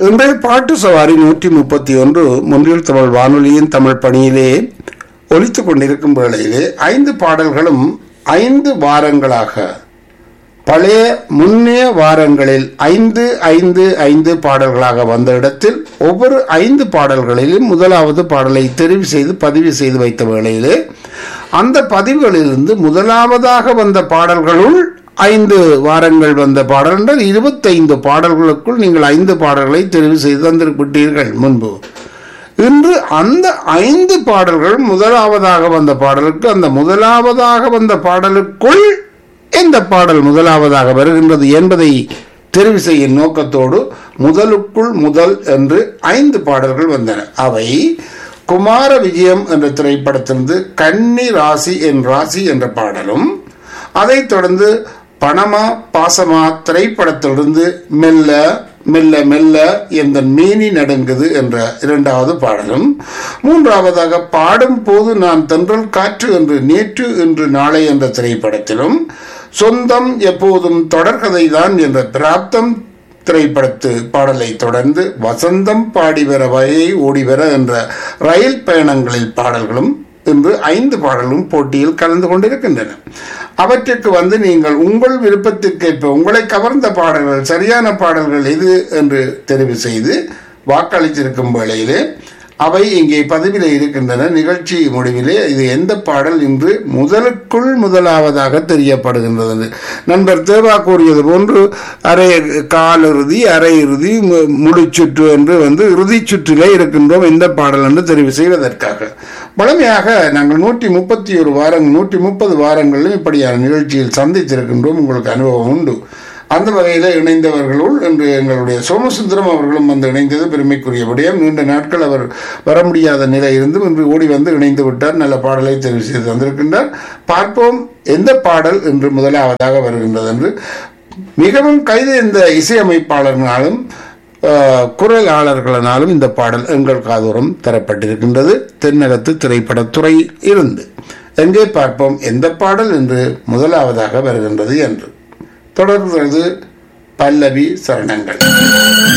இன்றைய பாட்டு சவாரி நூற்றி முப்பத்தி ஒன்று முன்றில் தமிழ் வானொலியின் தமிழ் பணியிலே ஒலித்துக் கொண்டிருக்கும் வேளையிலே ஐந்து பாடல்களும் ஐந்து வாரங்களாக பழைய முன்னைய வாரங்களில் ஐந்து ஐந்து ஐந்து பாடல்களாக வந்த இடத்தில் ஒவ்வொரு ஐந்து பாடல்களிலும் முதலாவது பாடலை தெரிவு செய்து பதிவு செய்து வைத்த வேளையிலே அந்த பதிவுகளிலிருந்து முதலாவதாக வந்த பாடல்களுள் ஐந்து வாரங்கள் வந்த பாடல் என்றால் இருபத்தைந்து பாடல்களுக்குள் நீங்கள் ஐந்து பாடல்களை தெரிவு செய்து தந்திருப்பீர்கள் முன்பு இன்று அந்த ஐந்து பாடல்கள் முதலாவதாக வந்த பாடலுக்கு அந்த முதலாவதாக வந்த பாடலுக்குள் எந்த பாடல் முதலாவதாக வருகின்றது என்பதை தெரிவு செய்யும் நோக்கத்தோடு முதலுக்குள் முதல் என்று ஐந்து பாடல்கள் வந்தன அவை குமார விஜயம் என்ற திரைப்படத்திலிருந்து கன்னி ராசி என் ராசி என்ற பாடலும் அதைத் தொடர்ந்து பணமா பாசமா திரைப்படத்திலிருந்து மெல்ல மெல்ல மெல்ல எந்த மீனி நடுங்குது என்ற இரண்டாவது பாடலும் மூன்றாவதாக பாடும் போது நான் தென்றல் காற்று என்று நேற்று என்று நாளை என்ற திரைப்படத்திலும் சொந்தம் எப்போதும் தொடர்கதை தான் என்ற பிராப்தம் திரைப்படத்து பாடலை தொடர்ந்து வசந்தம் பாடி வர வயை ஓடி வர என்ற ரயில் பயணங்களில் பாடல்களும் இன்று ஐந்து பாடலும் போட்டியில் கலந்து கொண்டிருக்கின்றன அவற்றுக்கு வந்து நீங்கள் உங்கள் விருப்பத்திற்கேற்ப உங்களை கவர்ந்த பாடல்கள் சரியான பாடல்கள் எது என்று தெரிவு செய்து வாக்களித்திருக்கும் வேளையிலே அவை இங்கே பதிவில் இருக்கின்றன நிகழ்ச்சி முடிவிலே இது எந்த பாடல் இன்று முதலுக்குள் முதலாவதாக தெரியப்படுகின்றது நண்பர் தேவா கூறியது போன்று அரை காலிறுதி அரை இறுதி மு- முடிச்சுற்று என்று வந்து இறுதி சுற்றிலே இருக்கின்றோம் எந்த பாடல் என்று தெரிவு செய்வதற்காக வழமையாக நாங்கள் நூற்றி முப்பத்தி ஒரு வாரங்கள் நூற்றி முப்பது வாரங்களிலும் இப்படியான நிகழ்ச்சியில் சந்தித்திருக்கின்றோம் உங்களுக்கு அனுபவம் உண்டு அந்த வகையில் இணைந்தவர்களுள் இன்று எங்களுடைய சோமசுந்தரம் அவர்களும் வந்து இணைந்தது பெருமைக்குரிய விடயம் நீண்ட நாட்கள் அவர் வர முடியாத நிலை இருந்தும் இன்று ஓடி வந்து இணைந்து விட்டார் நல்ல பாடலை தெரிவு செய்து தந்திருக்கின்றார் பார்ப்போம் எந்த பாடல் இன்று முதலாவதாக வருகின்றது என்று மிகவும் கைது இந்த இசையமைப்பாளர்களாலும் ஆஹ், குரலாளர்களினாலும் இந்த பாடல் எங்கள் காதோரம் தரப்பட்டிருக்கின்றது தென்னகத்து திரைப்படத்துறை இருந்து எங்கே பார்ப்போம் எந்த பாடல் என்று முதலாவதாக வருகின்றது என்று தொடர்கிறது பல்லவி சரணங்கள்